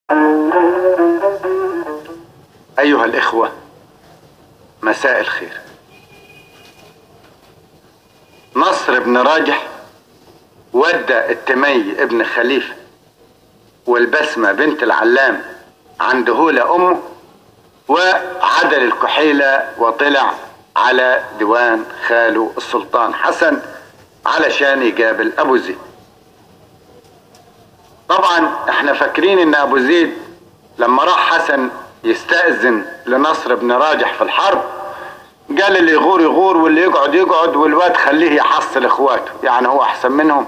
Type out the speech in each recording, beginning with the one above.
أيها الإخوة مساء الخير نصر بن راجح ودى التمي ابن خليفة والبسمة بنت العلام عند هولة أمه وعدل الكحيلة وطلع على ديوان خاله السلطان حسن علشان يقابل أبو زيد طبعا احنا فاكرين ان ابو زيد لما راح حسن يستأذن لنصر بن راجح في الحرب قال اللي يغور يغور واللي يقعد يقعد والواد خليه يحصل اخواته يعني هو احسن منهم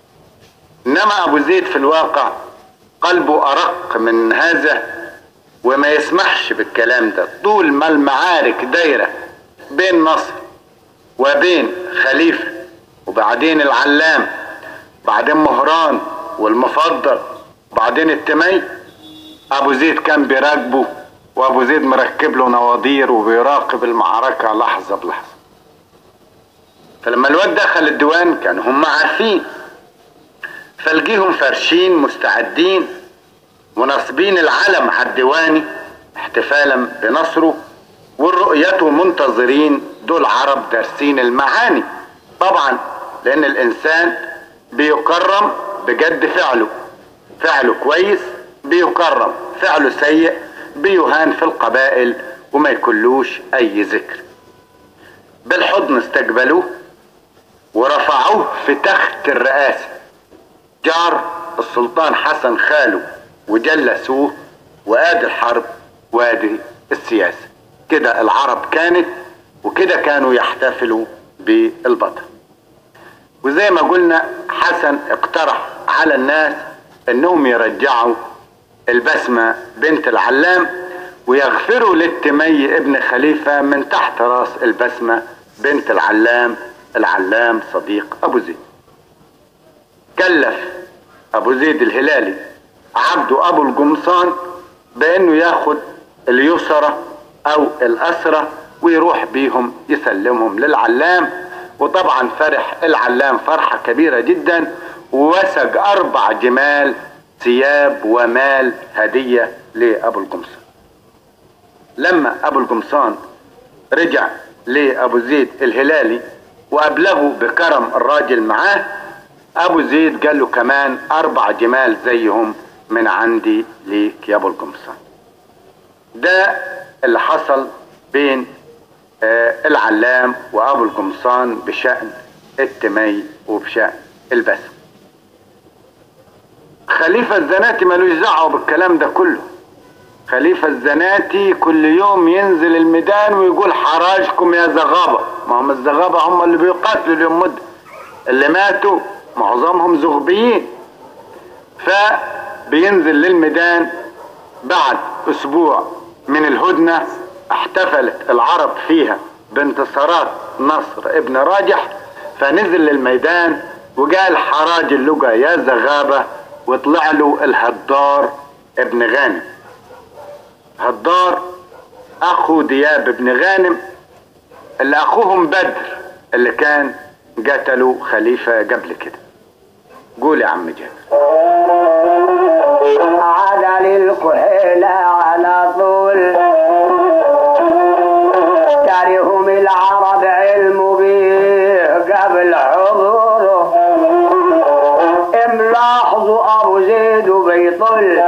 انما ابو زيد في الواقع قلبه ارق من هذا وما يسمحش بالكلام ده طول ما المعارك دايره بين نصر وبين خليفه وبعدين العلام بعدين مهران والمفضل بعدين التمي ابو زيد كان بيراقبه وابو زيد مركب له نواضير وبيراقب المعركه لحظه بلحظه فلما الواد دخل الديوان كانوا هم عارفين فلقيهم فرشين مستعدين وناصبين العلم على الديواني احتفالا بنصره والرؤيته منتظرين دول عرب دارسين المعاني طبعا لان الانسان بيكرم بجد فعله فعله كويس بيكرم فعله سيء بيهان في القبائل وما يكلوش اي ذكر بالحضن استقبلوه ورفعوه في تخت الرئاسة جار السلطان حسن خاله وجلسوه وادي الحرب وادي السياسة كده العرب كانت وكده كانوا يحتفلوا بالبطل وزي ما قلنا حسن اقترح على الناس انهم يرجعوا البسمة بنت العلام ويغفروا للتمي ابن خليفة من تحت راس البسمة بنت العلام العلام صديق ابو زيد كلف ابو زيد الهلالي عبده ابو القمصان بانه ياخد اليسرى او الاسرى ويروح بيهم يسلمهم للعلام وطبعا فرح العلام فرحة كبيرة جدا ووسج أربع جمال ثياب ومال هدية لأبو القمصان لما أبو القمصان رجع لأبو زيد الهلالي وأبلغه بكرم الراجل معاه أبو زيد قال له كمان أربع جمال زيهم من عندي ليك يا أبو القمصان ده اللي حصل بين العلام وابو القمصان بشأن التمي وبشأن البسم خليفة الزناتي ملوش دعوة بالكلام ده كله خليفة الزناتي كل يوم ينزل الميدان ويقول حراجكم يا زغابة ما هم الزغابة هم اللي بيقاتلوا اليوم مدة اللي ماتوا معظمهم زغبيين فبينزل للميدان بعد اسبوع من الهدنه احتفلت العرب فيها بانتصارات نصر ابن راجح فنزل للميدان وقال حراج اللقا يا زغابة وطلع له الهدار ابن غانم هدار اخو دياب ابن غانم اللي اخوهم بدر اللي كان قتلوا خليفة قبل كده قول يا عم جابر عاد للكحيلة على طول تاريهم العرب علم بيه قبل حضوره ملاحظوا ابو زيد وبيطل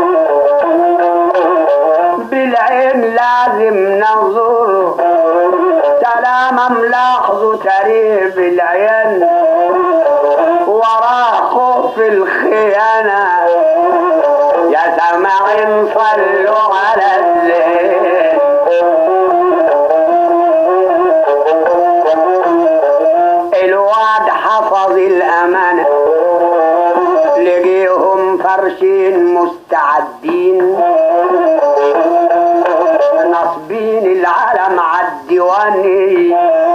بالعين لازم ننظر سلام ملاحظوا تاريخ بالعين وراه خوف الخيانة يا سماعين صلوا على الزين الواد حفظ الأمانة لقيهم فرشين مستعدين نصبين العلم عالديواني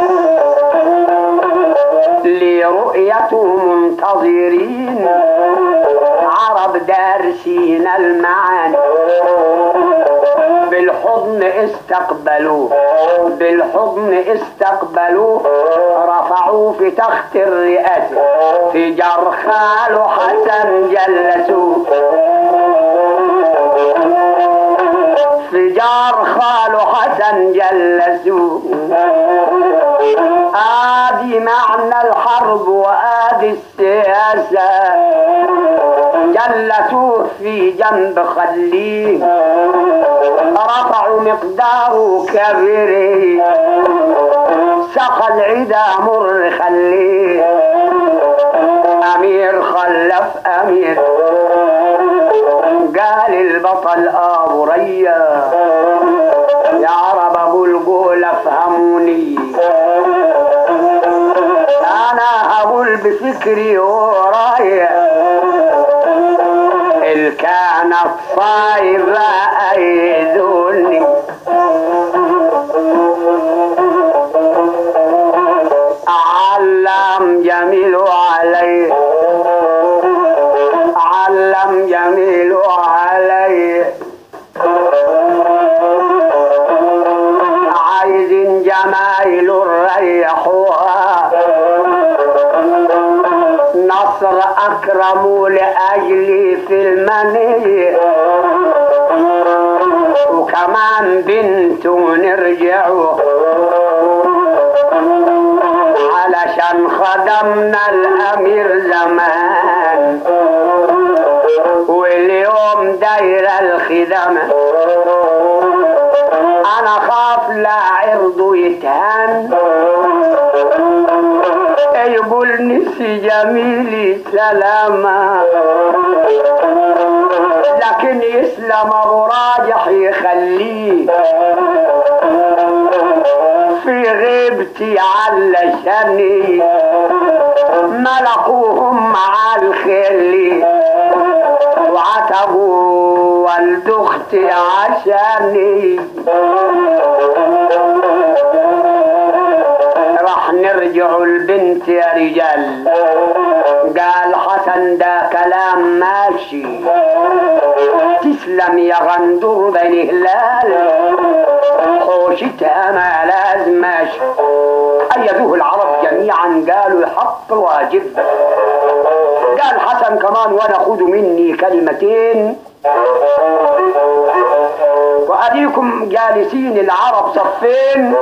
لرؤيته منتظرين عرب دارسين المعاني بالحضن استقبلوه بالحضن استقبلوه رفعوه في تخت الرئاسة في جرخال حسن جلسوه دار خاله حسن جلسوه ادي معنى الحرب وادي السياسة جلسوه في جنب خليه رفعوا مقداره كبير سقى العدا مر خليه امير خلف امير قال البطل ابو ريا يا عرب ابو القول افهموني انا هقول بفكري ورايا الكانت صايبة ايدوني علم جميل علي علم جميل علي عايزين جمايل الريحوها نصر اكرموا لاجلي في المنيه وكمان بنته نرجعوا علشان خدمنا الامير زمان واليوم داير الخدمة انا خاف لا عرضه يتهان يقول نسي جميلي سلامة لكن يسلم ابو راجح يخليه في غيبتي علشاني ملقوهم مع الخلي وعتبوا والد اختي عشاني راح نرجع البنت يا رجال قال حسن ده كلام ماشي تسلم يا غندور بني هلال حوشتها ما لازمش أيدوه العرب جميعا قالوا يحط واجب قال حسن كمان وانا خدوا مني كلمتين وأديكم جالسين العرب صفين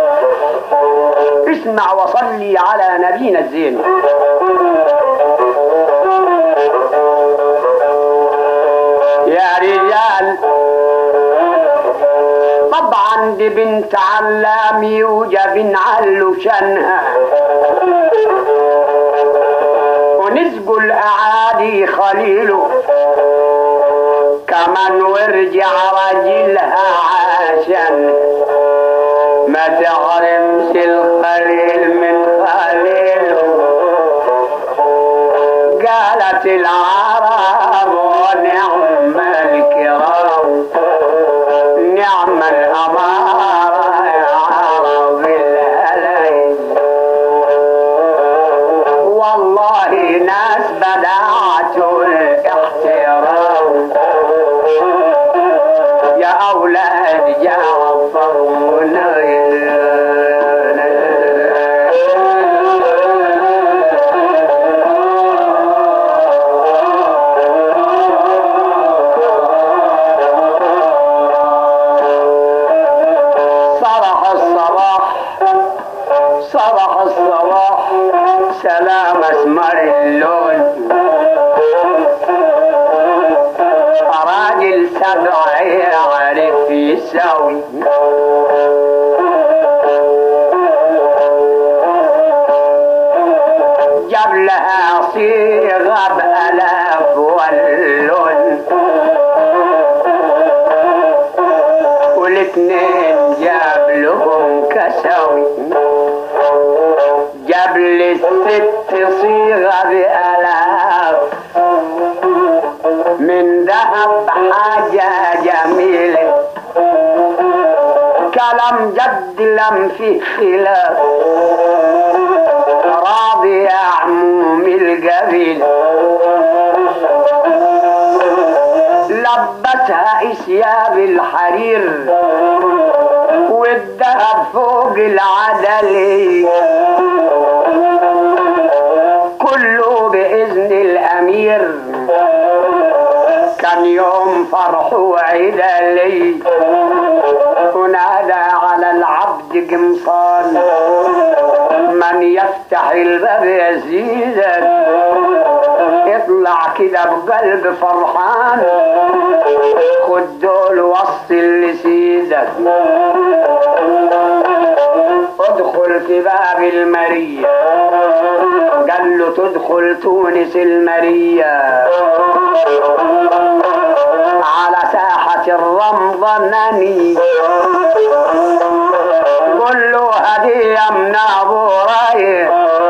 اسمع وصلي على نبينا الزين يا رجال طبعا دي بنت علامي وجب علو شنها ونسقوا الاعادي خليله كمان وارجع راجلها عشان ما تحرمش الخليل من خليله قالت العرب ونعم الكرام نعم الأمارة يا عرب الهلال والله ناس بدعتوا الاحترام يا أولاد جعفر صرح الصباح صرح الصباح سلام اسمر اللون راجل سبع يعرف يساوي جاب لها صيغة بألاف واللون والاتنين جاب لهم كساوي جاب للست صيغة بألاف من ذهب حاجة جميلة كلام جد لم فيه خلاف راضي يا عموم القبيل لبسها اسياب الحرير والذهب فوق العدل كله بإذن الأمير كان يوم الفرح وعيدا لي ونادى على العبد قمصان من يفتح الباب يزيدك اطلع كده بقلب فرحان خد دول وصل لسيدك ادخل في باب المرية قال له تدخل تونس المرية على ساحة الرمضاني قل له هدية من ابو رايح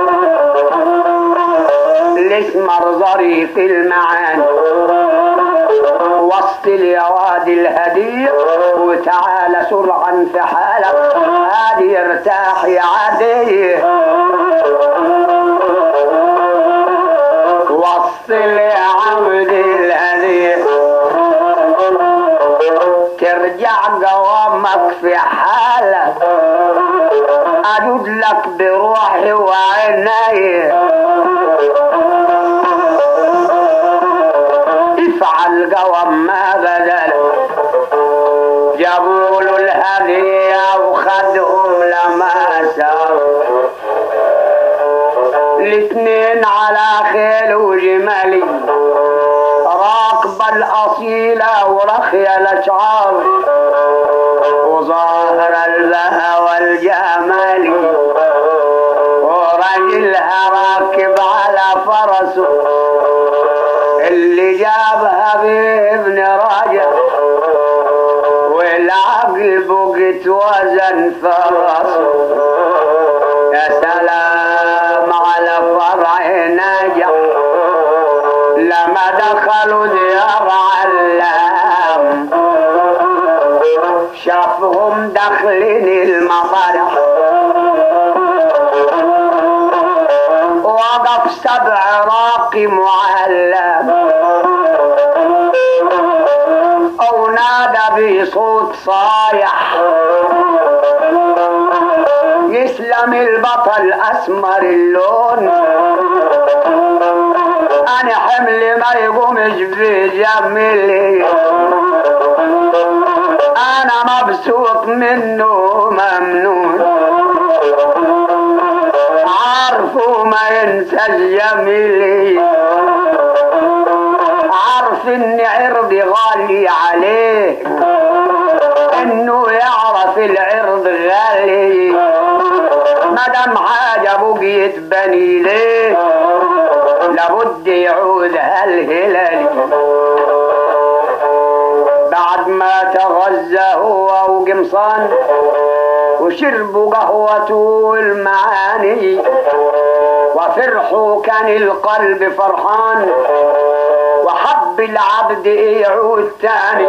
الاسمر ظريف المعاني وسط اليواد الهدية وتعالى سرعا في حالك هادي ارتاح يا عادي وصل يا عبدي الهدية ترجع قوامك في حالك أجد لك بروحي وعيني افعل قوم ما بدل جابوا له الهدية وخدهم لما سار الاثنين على خيل وجمالي راكبة الأصيلة ورخية الأشعار وظاهر البهى والجمال ورجلها راكب على فرسه اللي جابها بابن راجع والعقل بقت وزن فرسه يا سلام على فرع نجح لما دخلوا ديار علام شافهم داخلين المطرح وقف سبع راقي معلم او نادى بصوت صايح يسلم البطل اسمر اللون انا حملي ما يقومش بجملي انا مبسوط منه ممنون عارفه ما ينسى الجميل عارف ان عرضي غالي عليه انه يعرف العرض غالي مدام حاجة بقيت بني ليه لابد يعود هالهلالي بعد ما تغذى هو وقمصان وشربوا قهوته المعاني وفرحوا كان القلب فرحان وحب العبد يعود تاني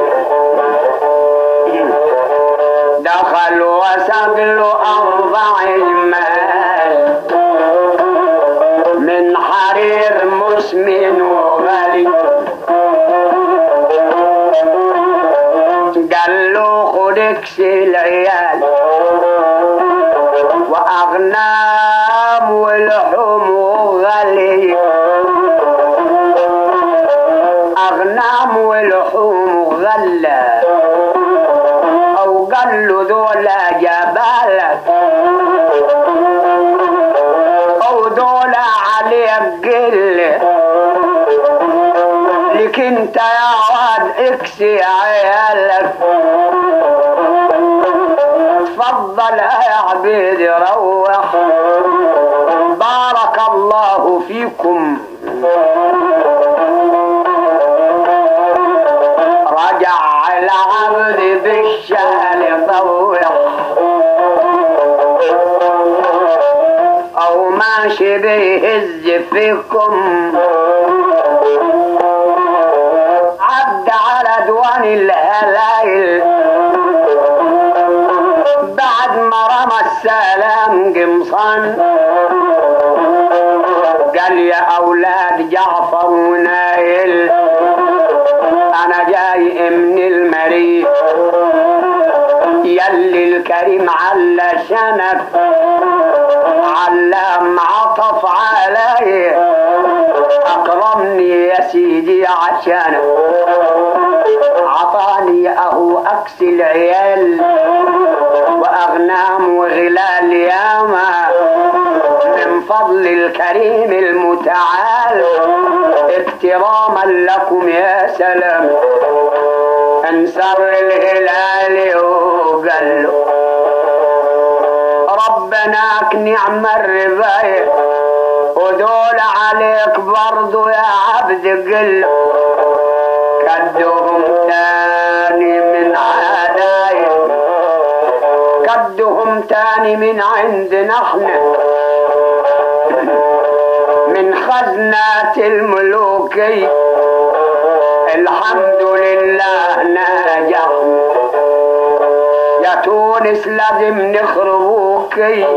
دخل وسق له أربع جمال من حرير مسمن وغالي قال له خد اكسي العيال واغنام ولحوم وغالي اغنام ولحوم وغلة او قال له دول جبالك او دول عليك قله لك انت يا واد اكسي عيالك تفضل يا عبيد روح بارك الله فيكم رجع العبد بالشال طوح او ماشي بيهز فيكم عد على دوان الهلايل بعد ما رمى السلام قمصان قال يا اولاد جعفر ونايل انا جاي من المريخ يلي الكريم علشانك علام عطف علي اكرمني يا سيدي عشانك عطاني اهو اكس العيال واغنام وغلال ياما من فضل الكريم المتعال اكتراما لكم يا سلام انسر الهلال وقال له ربنا نعم الرباية ودول عليك برضو يا عبد قل كدهم تاني من عدايا كدهم تاني من عندنا احنا من خزنة الملوكي الحمد لله نجحنا يا تونس لازم نخربوكي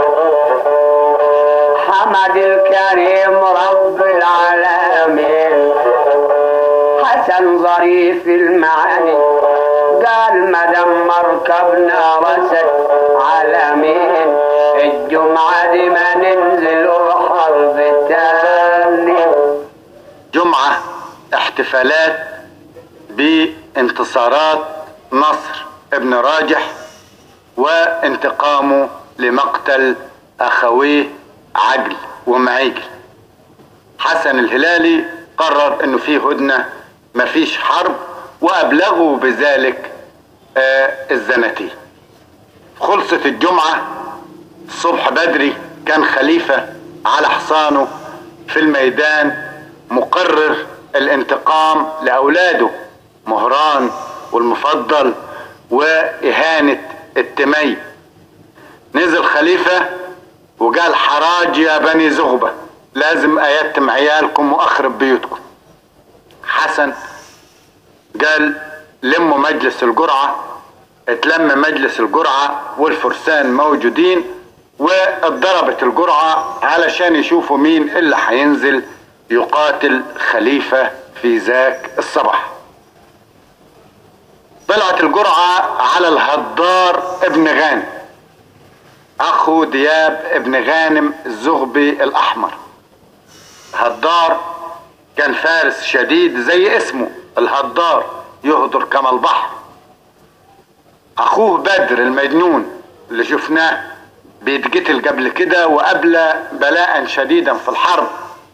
حمد الكريم رب العالمين حسن ظريف المعاني قال مدام مركبنا رسد على مين الجمعة دي ما ننزل حرب تاني جمعة احتفالات بانتصارات نصر ابن راجح وانتقامه لمقتل اخويه عجل ومعيجل حسن الهلالي قرر انه في هدنة مفيش حرب وابلغوا بذلك آه الزناتين خلصت الجمعة الصبح بدري كان خليفة على حصانه في الميدان مقرر الانتقام لأولاده مهران والمفضل وإهانة التمي نزل خليفة وقال حراج يا بني زغبة لازم أيتم عيالكم وأخرب بيوتكم حسن قال لموا مجلس الجرعة اتلم مجلس الجرعة والفرسان موجودين واتضربت الجرعة علشان يشوفوا مين اللي هينزل يقاتل خليفة في ذاك الصباح طلعت الجرعة على الهدار ابن غانم اخو دياب ابن غانم الزغبي الاحمر هدار كان فارس شديد زي اسمه الهدار يهدر كما البحر اخوه بدر المجنون اللي شفناه بيتقتل قبل كده وقبل بلاء شديدا في الحرب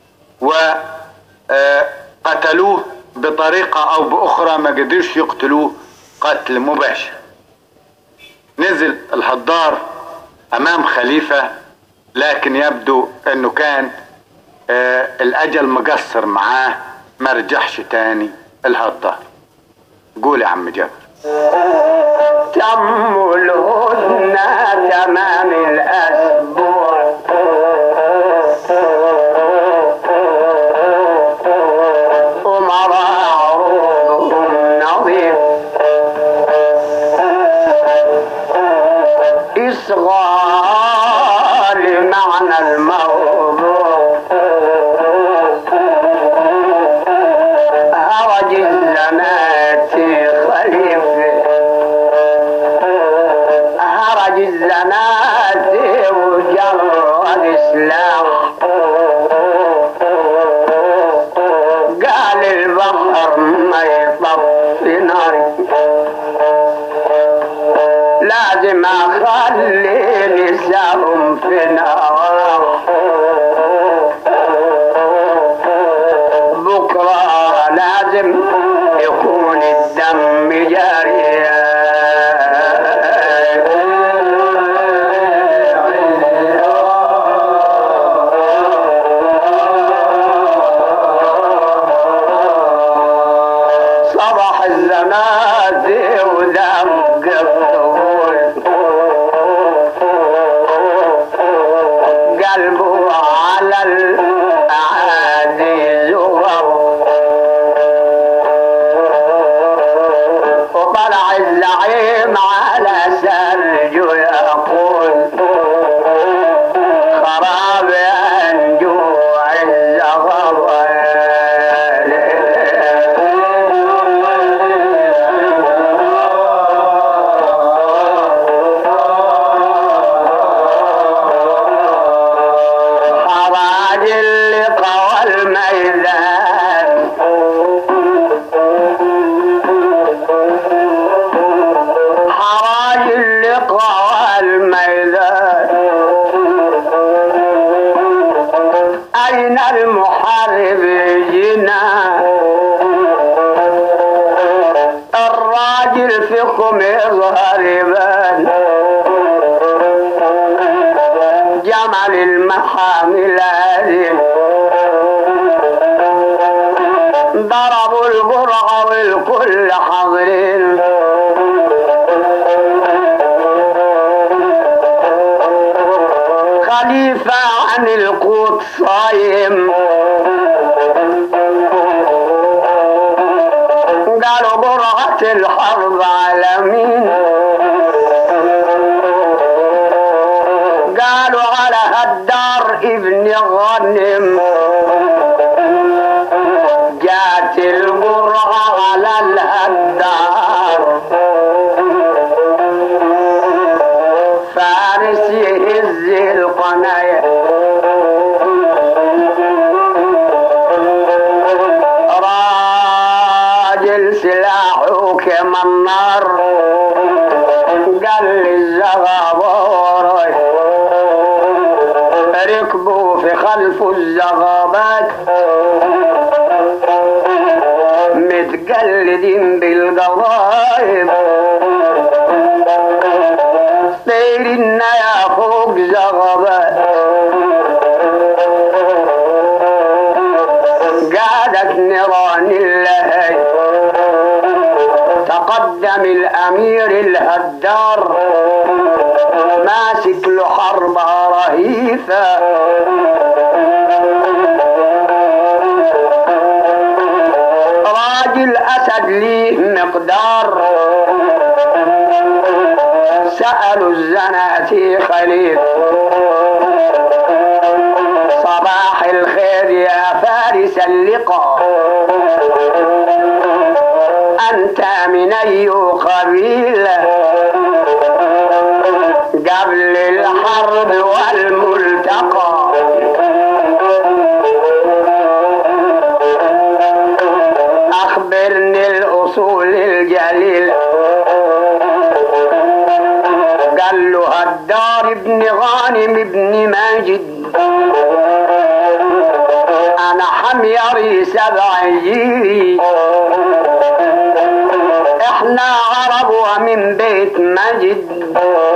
وقتلوه بطريقة او باخرى ما قدروش يقتلوه قتل مباشر نزل الهدار امام خليفة لكن يبدو انه كان آه الاجل مقصر معاه ما رجعش تاني الهدار قول يا عم جابر تم الهدنة تمام الأسبوع أمراء عروضهم نظيف إصغاء لمعنى الموضوع هرج الزنات خليفه هرج الزنات وجرد سلاح قال البحر ما يطفي ناري لازم اخلي نساهم في نار بكره لازم يكون الدم جاري صباح الزنازي ودق الطبول قلبه على الأعادي زغر وطلع الزعيم على سرجه يقول خراب ينجوع الزغر راجل فيكم يظهر يبان جمل المحامل هذه ضربوا القرعة والكل حاضرين خليفة عن القوت صايم قالوا قرعة الحرب على مين قالوا على هدار ابن غنم جات القرعة على الهدار فارس يهز القنايا راجل سلاحه كما النار قال لي الزغابور ركبوا في خلف الزغابات متقلدين بالقضايب طيرنا يا فوق زغبات قعدت نيران اللهي تقدم الامير الهدار ماسك له حربة رهيفة راجل اسد ليه مقدار سألوا الزناتي خليل صباح الخير يا فارس اللقاء أنت من أي قبيلة قبل الحرب والملتقى أخبرني الأصول الجليلة قال له هدار ابن غانم ابن ماجد انا حميري سبع جيلي احنا عرب ومن بيت مجد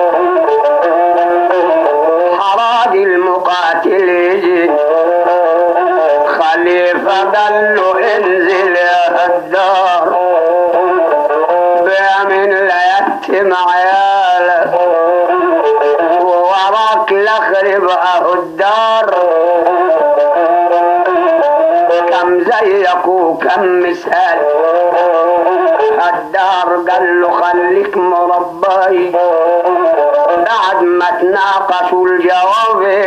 حراج المقاتل يجي خليفة قال له انزل يا هدار بيمن لا يتم عيالك ووراك لخرب اهو الدار كم زيك وكم مثال الدار قال له خليك مربي بعد ما تناقشوا الجواب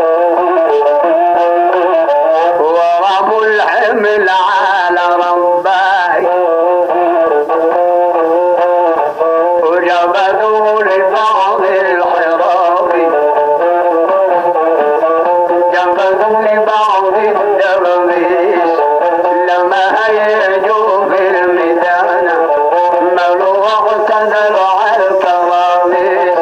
ورموا الحمل على رباي وجبدوا لبعض الحراب جبدوا لبعض الدرويش لما هيجوا في الميدان ملوا واعتدلوا على الكراميس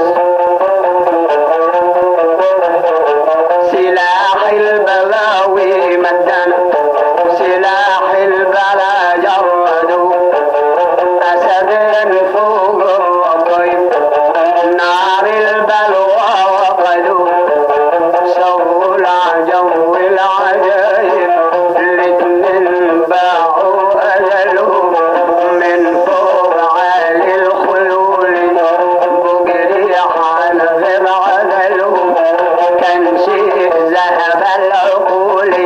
سلاح البلاوي مدنا سلاح البلا جردوا أسد فوق الرقيب نار البلوى وقدوا سووا العجو العجايب الاتنين باعوا أجلهم من فوق عالي الخيول بقريح على غير عدلهم كان شيء ذهب العقول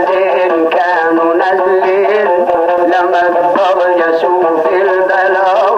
أسدين كانوا نازلين لما تبرجسوا في البلاوي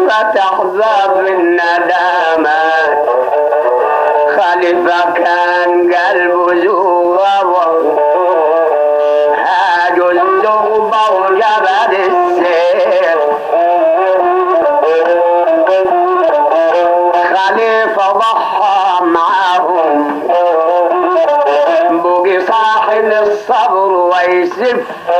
فتح باب الندامات خليفة كان قلبه زغبة هاجوا الزغبة وجبد السيف خليفة ضحى معاهم بقي صاحب الصبر ويسف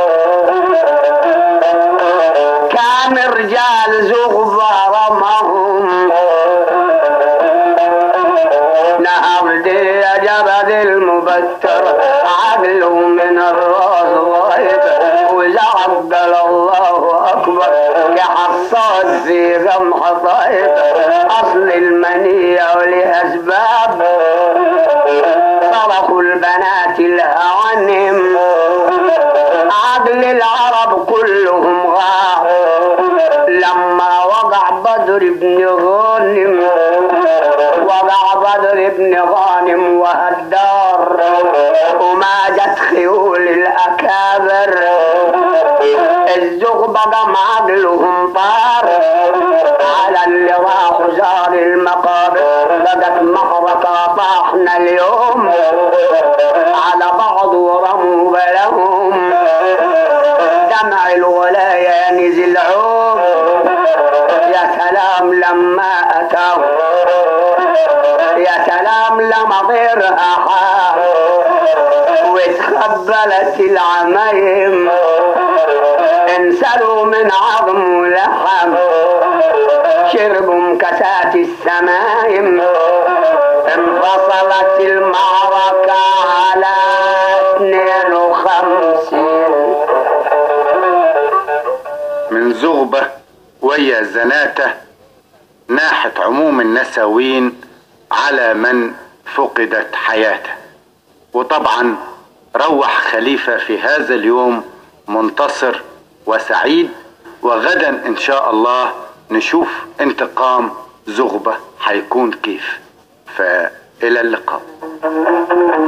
كان رجال زغبة رمهم نهر دي جبد المبتر عقله من الراس ضايب وزعق قال الله اكبر كحصاد في قمح طيب اصل المنية ولها اسباب صرخوا البنات الهوانم عقل العرب كلهم غاب لما وقع بدر بن غانم وقع بدر بن غانم وهدار وما جت خيول الاكابر الزغبة قام عقلهم طار على اللي راحوا زار المقابر بدت معركة طاحنا اليوم على بعض ورموا بلهم دمع الولاية نزل عوم يا سلام لما أتاه يا سلام لما طيرها حال واتخبلت العمايم انسلوا من عظم ولحم شربوا كاسات السمايم انفصلت المعركة على 52 من زغبة ويا زناتة ناحت عموم النساوين على من فقدت حياته وطبعا روح خليفة في هذا اليوم منتصر وسعيد وغدا ان شاء الله نشوف انتقام زغبة هيكون كيف فإلى اللقاء